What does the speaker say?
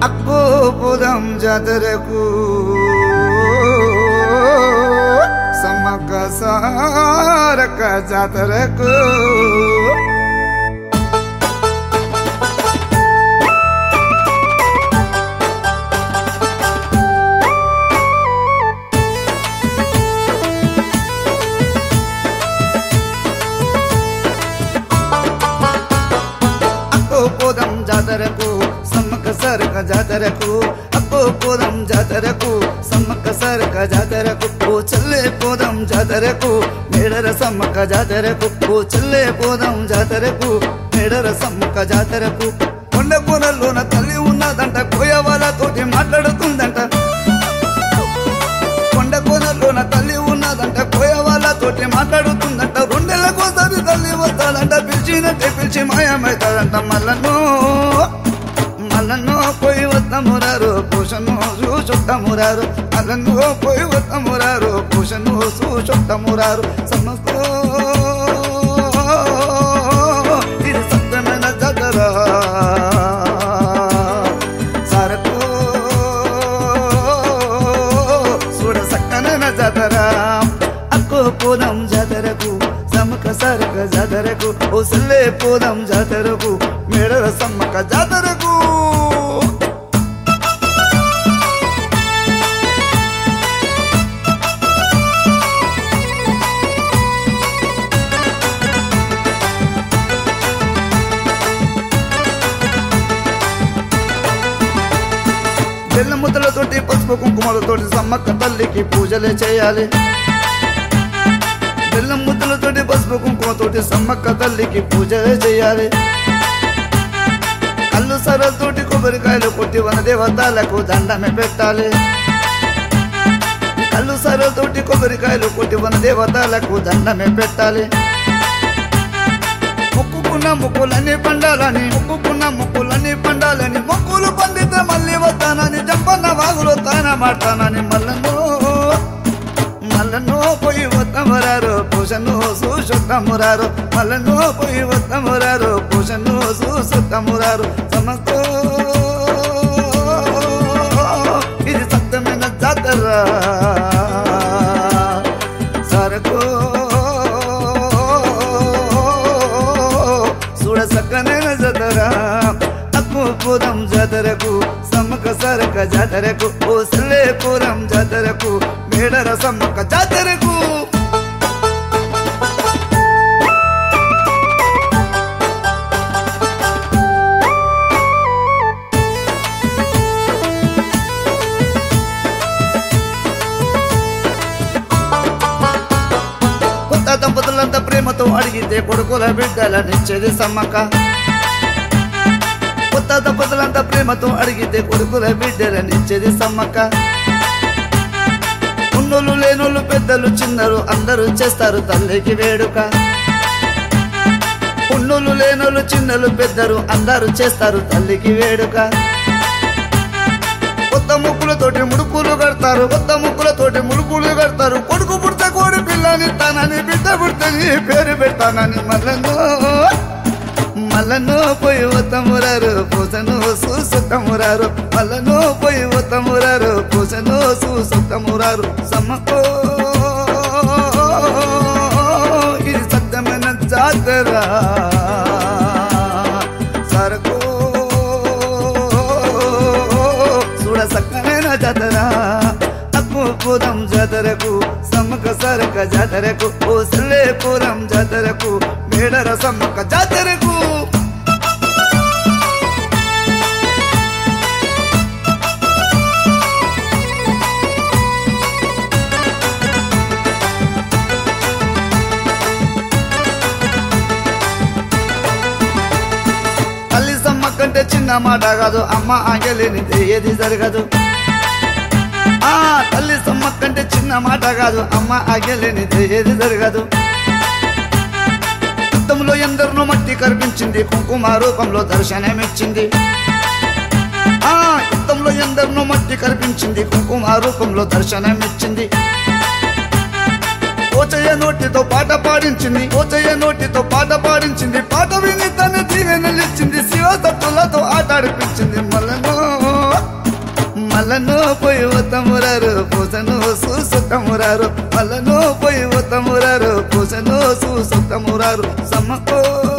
అక్కో పోదాం జాతరకు సమ్మక్క సారక్క జాతరకు అక్కో పోదాం జాతరకు సమ్మక్క సారక్క జాతరకు అక్కో పోదాం జాతరకు సమ్మక్క సారక్క జాతరకు ఓ చెల్లె పోదాం జాతరకు మేడర సమ్మక్క జాతరకు ఓ చెల్లె పోదాం జాతరకు మేడర సమ్మక్క జాతరకు కొండ పొరల్లోన తల్లి ఉన్నదంట కోయ వాళ్ళతోటి మాట్లాడుతుందంట కొండ కోనలోన తల్లి ఉన్నదంట కోయ వాళ్ళతోటి మాట్లాడుతుందంట రెండేళ్ళకోసారి తల్లి వస్తాడంట పిలిచినట్టే పిలిచి మాయమవుతాడంట మల్లన్నో మల్లన్నో పోయి వస్తామురారు పూషను చూచుట్టమురారు మల్లన్నో పోయి వస్తామురారు పూషను చూచుట్టమురారు సమస్త ఇది సత్యమైన జగరా సరకు చూడ సక్కనైన జాతరా అక్కో పోదాం జాతరకు సమ్మక సరక జాతరకు ఓ సల్లే పోదాం జాతరకు మేడల సమ్మక జాతరకు బెల్ల ముద్దలతోటి పసుపు కుంకుమలతోటి సమ్మక్క తల్లికి పూజలే చేయాలి బెల్లం ముద్దలతోటి పసుపు కుంకుమతోటి సమ్మక్క తల్లికి పూజలే చేయాలి కళ్ళు సరలతోటి కొబ్బరికాయలు కొట్టి వన దేవతలకు దండమే పెట్టాలి కళ్ళు సరలతోటి కొబ్బరికాయలు కొట్టి వన దేవతలకు దండమే పెట్టాలి మొక్కుకున్న మొక్కులన్నీ పండాలని మొక్కుకున్న మొక్కులన్నీ పండాలని మొక్కులు పండితే మళ్ళీ వస్తానని జంపన్న వాగులు తాన మాడతానని మల్లన్నో మల్లన్నో పోయి వద్దమురారు పూజను చూసొద్దమురారు మల్లన్నో పోయి వద్దమురారు పూజను చూసొద్దమురారు సమస్త ఇది సత్యమైన జాతర సరకు చూడ సక్కనైన జాతర అప్పు పోదాం జాతరకు సమ్మక సరక జాతరకు ఓ సల్లే పోదాం జాతరకు మేడర సమ్మక్క జాతరకు కొత్త దంపతులంతా ప్రేమతో అడిగితే కొడుకుల బిడ్డలనిచ్చేది సమ్మక్క కొత్త దంపతులంతా ప్రేమతో అడిగితే కొడుకుల బిడ్డలనిచ్చేది సమ్మక్క ఉన్నోళ్ళు లేనోళ్ళు పెద్దలు చిన్నలు అందరూ చేస్తారు తల్లికి వేడుక ఉన్నోళ్ళు లేనోళ్ళు చిన్నలు పెద్దలు అందరూ చేస్తారు తల్లికి వేడుక కొత్త ముక్కులతోటి ముడుకులు కడతారు కొత్త ముక్కులతోటి ముడుకులు కడతారు కొడుకు పుడితే కోడి పిల్లని తానని బిడ్డ పుడితే నీ పేరు పెడతానని మల్లన్నో మల్లన్నో పోయి వత్తమురారు పూసను చూసొత్తమురారు మల్లన్నో పోయి వత్తమురారు పూసను చూసొత్తమురారు సమ్మకో ఇది సత్యమైన జాతర సరకు చూడ సక్కనైన జాతర అప్పు పోదాం జాతరకు సమ్మక సరక జాతరకు ఓ సల్లే పోదాం జాతరకు మేడర సమ్మక్క జాతరకు తల్లి సమ్మక్కంటే చిన్న మాట కాదు అమ్మ ఆంగలేని ఏది జరగదు ఆ తల్లి సమ్మక్కంటే చిన్న మాట కాదు అమ్మ ఆగలేని ఏది జరగదు యుద్ధంలో ఎందరినో మట్టి కనిపించింది కుంకుమ రూపంలో దర్శనమిచ్చింది ఆ యుద్ధంలో ఎందరినో మట్టి కనిపించింది కుంకుమ రూపంలో దర్శనమిచ్చింది ఓచయ్య నోటితో పాట పాడించింది ఓచయ్య నోటితో పాట పాడించింది పాట విని తన జీవెనలిచ్చింది శివ తత్తులతో ఆట ఆడిపించింది మళ్ళను మళ్ళను పోయి ఉత్తమురారు పూసను చూసుతమురారు మళ్ళను పోయి ఉత్తమురారు పూసను చూసుతమురారు సమ్మకో